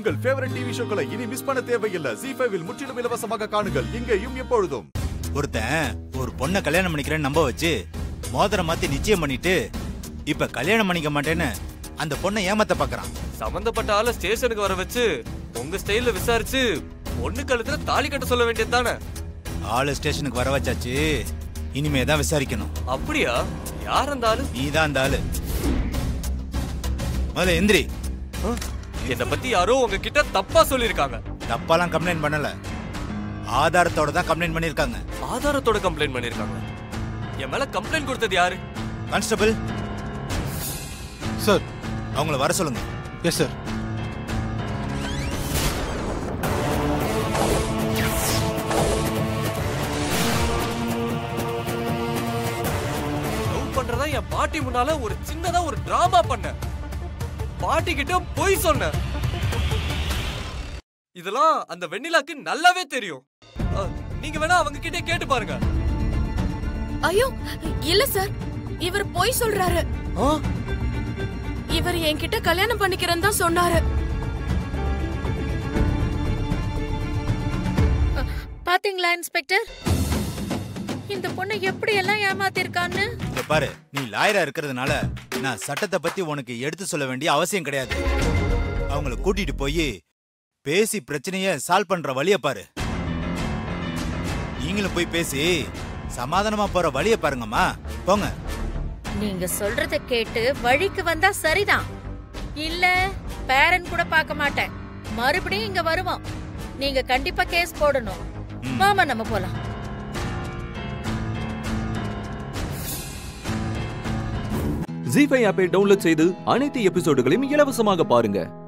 உங்கள் favourite TV ஷோக்களை இனி miss பண்ண தேவையில்லை ஜி ஃபைவில் முற்றிலும் இலவசமாக காணுங்கள் இங்கேயும் எப்பொழுதும் ஒருத்தன் ஒரு பொண்ணை கல்யாணம் பண்ணிக்கிறேன்னு நம்ப வச்சு மோதிரம் மாத்தி நிச்சயம் பண்ணிட்டு இப்ப கல்யாணம் பண்ணிக்க மாட்டேன்னு அந்த பொண்ணை ஏமாத்த பாக்குறான் சம்பந்தப்பட்ட ஆள ஸ்டேஷனுக்கு வர வச்சு உங்க ஸ்டைல்ல விசாரிச்சு பொண்ணு கழுத்துல தாலி கட்ட சொல்ல வேண்டியது தானே ஆளு ஸ்டேஷனுக்கு வர வச்சாச்சு இனிமே தான் விசாரிக்கணும் அப்படியா யார் அந்த ஆளு நீ தான் அந்த ஆளு முதல்ல எந்திரி என்ன பத்தி யாரோ உங்ககிட்ட தப்பா சொல்லிருக்காங்க தப்பாலாம் கம்ப்ளைண்ட் பண்ணல ஆதாரத்தோட தான் கம்ப்ளைண்ட் பண்ணிருக்காங்க ஆதாரத்தோட கம்ப்ளைண்ட் பண்ணிருக்காங்க என் மேல கம்ப்ளைண்ட் கொடுத்தது யாரு கான்ஸ்டபிள் சார் அவங்கள வர சொல்லுங்க எஸ் சார் லவ் பண்றதா என் பாட்டி முன்னால ஒரு சின்னதா ஒரு டிராமா பண்ணேன் பாட்டி கிட்ட பொய் சொன்னேன் இதெல்லாம் அந்த வெண்ணிலாக்கு நல்லாவே தெரியும் அஹ், நீங்க வேணா அவங்க கிட்ட கேட்டு பாருங்க ஐயோ இல்ல சார் இவர் பொய் சொல்றாரு இவர் என்கிட்ட கல்யாணம் பண்ணிக்கிறேன்னு தான் சொன்னாரு பாத்தீங்களா இன்ஸ்பெக்டர் இந்த பொண்ணை எப்படி எல்லாம் ஏமாத்திருக்கான்னு இங்க பாரு நீ லாயரா இருக்கிறதுனால நான் சட்டத்தை பத்தி உனக்கு எடுத்து சொல்ல வேண்டிய அவசியம் கிடையாது அவங்கள கூட்டிட்டு போய் பேசி பிரச்சனைய சால்வ் பண்ற வழிய பாரு நீங்களும் போய் பேசி சமாதானமா போற வழிய பாருங்கம்மா போங்க நீங்க சொல்றத கேட்டு வழிக்கு வந்தா சரிதான் இல்ல பேரன் கூட பார்க்க மாட்டேன் மறுபடியும் இங்க வருவோம் நீங்க கண்டிப்பா கேஸ் போடணும் ம். வாமா நம்ம போலாம் ஜி ஃபைவ் ஆப்பை டவுன்லோட் செய்து அனைத்து எபிசோடுகளையும் இலவசமாக பாருங்க